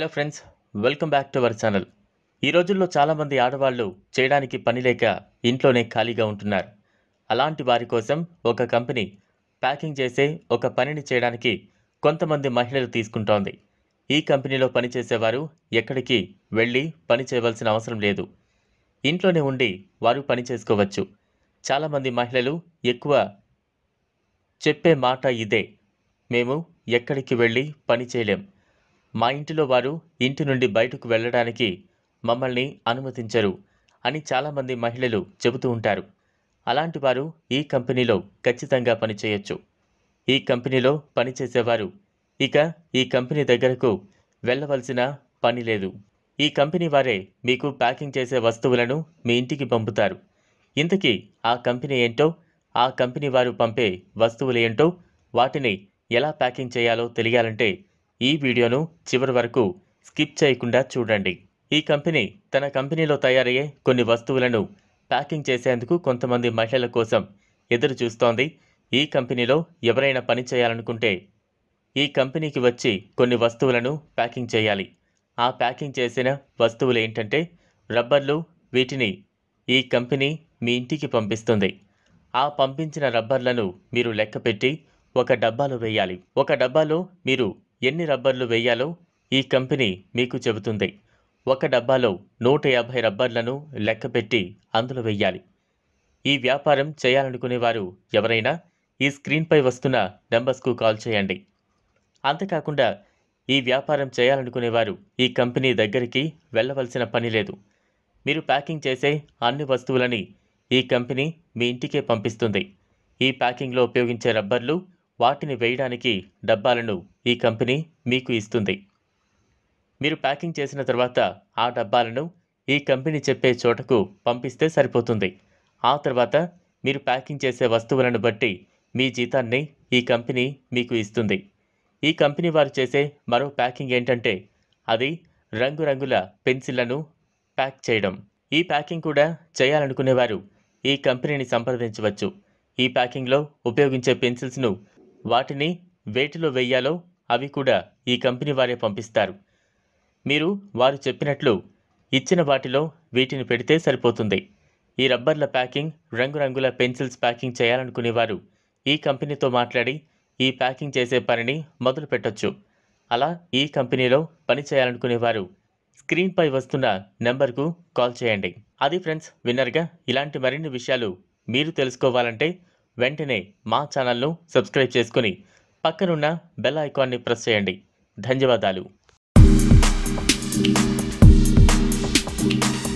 hello friends welcome back to our channel ఈ రోజుల్లో చాలామంది ఆడవాళ్ళు చేయడానికి పని లేక ఇంట్లోనే ఖాళీగా ఉంటున్నారు అలాంటి వారి కోసం ఒక కంపెనీ ప్యాకింగ్ చేసే ఒక పనిని చేయడానికి కొంతమంది మహిళలు తీసుకుంటోంది ఈ కంపెనీలో పనిచేసేవారు ఎక్కడికి వెళ్ళి పని చేయవలసిన అవసరం లేదు ఇంట్లోనే ఉండి వారు పని చేసుకోవచ్చు చాలామంది మహిళలు ఎక్కువ చెప్పే మాట ఇదే మేము ఎక్కడికి వెళ్ళి పని చేయలేం మా ఇంటిలో వారు ఇంటి నుండి బయటకు వెళ్ళడానికి మమ్మల్ని అనుమతించరు అని చాలామంది మహిళలు చెబుతూ ఉంటారు అలాంటి వారు ఈ కంపెనీలో ఖచ్చితంగా పనిచేయొచ్చు ఈ కంపెనీలో పనిచేసేవారు ఇక ఈ కంపెనీ దగ్గరకు వెళ్ళవలసిన పని లేదు ఈ కంపెనీ వారే మీకు ప్యాకింగ్ చేసే వస్తువులను మీ ఇంటికి పంపుతారు ఇంతకీ ఆ కంపెనీ ఏంటో ఆ కంపెనీ వారు పంపే వస్తువులు ఏంటో వాటిని ఎలా ప్యాకింగ్ చేయాలో తెలియాలంటే ఈ వీడియోను చివరి వరకు స్కిప్ చేయకుండా చూడండి ఈ కంపెనీ తన కంపెనీలో తయారయ్యే కొన్ని వస్తువులను ప్యాకింగ్ చేసేందుకు కొంతమంది మహిళల కోసం ఎదురు చూస్తోంది ఈ కంపెనీలో ఎవరైనా పని చేయాలనుకుంటే ఈ కంపెనీకి వచ్చి కొన్ని వస్తువులను ప్యాకింగ్ చేయాలి ఆ ప్యాకింగ్ చేసిన వస్తువులు ఏంటంటే రబ్బర్లు వీటిని ఈ కంపెనీ మీ ఇంటికి పంపిస్తుంది ఆ పంపించిన రబ్బర్లను మీరు లెక్కపెట్టి ఒక డబ్బాలో వేయాలి ఒక డబ్బాలో మీరు ఎన్ని రబ్బర్లు వేయాలో ఈ కంపెనీ మీకు చెబుతుంది ఒక డబ్బాలో నూట యాభై రబ్బర్లను లెక్కపెట్టి అందులో వెయ్యాలి ఈ వ్యాపారం చేయాలనుకునే వారు ఎవరైనా ఈ స్క్రీన్పై వస్తున్న నెంబర్స్కు కాల్ చేయండి అంతేకాకుండా ఈ వ్యాపారం చేయాలనుకునేవారు ఈ కంపెనీ దగ్గరికి వెళ్ళవలసిన పని లేదు మీరు ప్యాకింగ్ చేసే అన్ని వస్తువులని ఈ కంపెనీ మీ ఇంటికే పంపిస్తుంది ఈ ప్యాకింగ్లో ఉపయోగించే రబ్బర్లు వాటిని వేయడానికి డబ్బాలను ఈ కంపెనీ మీకు ఇస్తుంది మీరు ప్యాకింగ్ చేసిన తర్వాత ఆ డబ్బాలను ఈ కంపెనీ చెప్పే చోటకు పంపిస్తే సరిపోతుంది ఆ తర్వాత మీరు ప్యాకింగ్ చేసే వస్తువులను బట్టి మీ జీతాన్ని ఈ కంపెనీ మీకు ఇస్తుంది ఈ కంపెనీ వారు చేసే మరో ప్యాకింగ్ ఏంటంటే అది రంగురంగుల పెన్సిళ్లను ప్యాక్ చేయడం ఈ ప్యాకింగ్ కూడా చేయాలనుకునేవారు ఈ కంపెనీని సంప్రదించవచ్చు ఈ ప్యాకింగ్లో ఉపయోగించే పెన్సిల్స్ను వాటిని వేటిలో వెయ్యాలో అవి కూడా ఈ కంపెనీ వారే పంపిస్తారు మీరు వారు చెప్పినట్లు ఇచ్చిన వాటిలో వీటిని పెడితే సరిపోతుంది ఈ రబ్బర్ల ప్యాకింగ్ రంగురంగుల పెన్సిల్స్ ప్యాకింగ్ చేయాలనుకునేవారు ఈ కంపెనీతో మాట్లాడి ఈ ప్యాకింగ్ చేసే పనిని మొదలు పెట్టొచ్చు అలా ఈ కంపెనీలో పని చేయాలనుకునేవారు స్క్రీన్పై వస్తున్న నెంబర్కు కాల్ చేయండి అది ఫ్రెండ్స్ విన్నర్గా ఇలాంటి మరిన్ని విషయాలు మీరు తెలుసుకోవాలంటే వెంటనే మా ఛానల్ను సబ్స్క్రైబ్ చేసుకుని పక్కనున్న బెల్ ఐకాన్ని ప్రెస్ చేయండి ధన్యవాదాలు